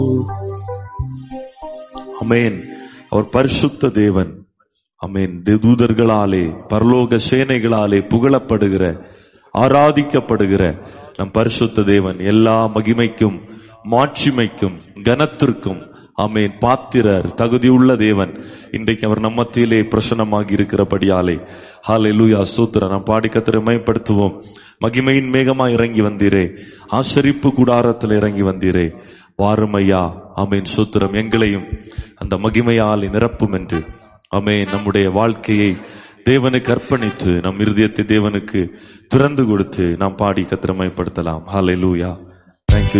அமேன் அவர் பரிசுத்த தேவன் அமேன் தூதர்களாலே பரலோக சேனைகளாலே புகழப்படுகிற ஆராதிக்கப்படுகிற நம் பரிசுத்த தேவன் எல்லா மகிமைக்கும் மாட்சிமைக்கும் கனத்திற்கும் அமேன் பாத்திரர் தகுதியுள்ள தேவன் இன்றைக்கு அவர் நம்ம மத்தியிலே பிரசனமாகி இருக்கிறபடியாலே ஹாலே லூயா ஸ்தோத்திர நாம் பாடி கத்திர மேம்படுத்துவோம் மகிமையின் மேகமா இறங்கி வந்தீரே ஆசரிப்பு கூடாரத்தில் இறங்கி வந்தீரே வாருமையா அமேன் சூத்திரம் எங்களையும் அந்த மகிமையால் நிரப்பும் என்று அமே நம்முடைய வாழ்க்கையை தேவனுக்கு அர்ப்பணித்து நம் இருதயத்தை தேவனுக்கு திறந்து கொடுத்து நாம் பாடி கத்திரமைப்படுத்தலாம் ஹalleluya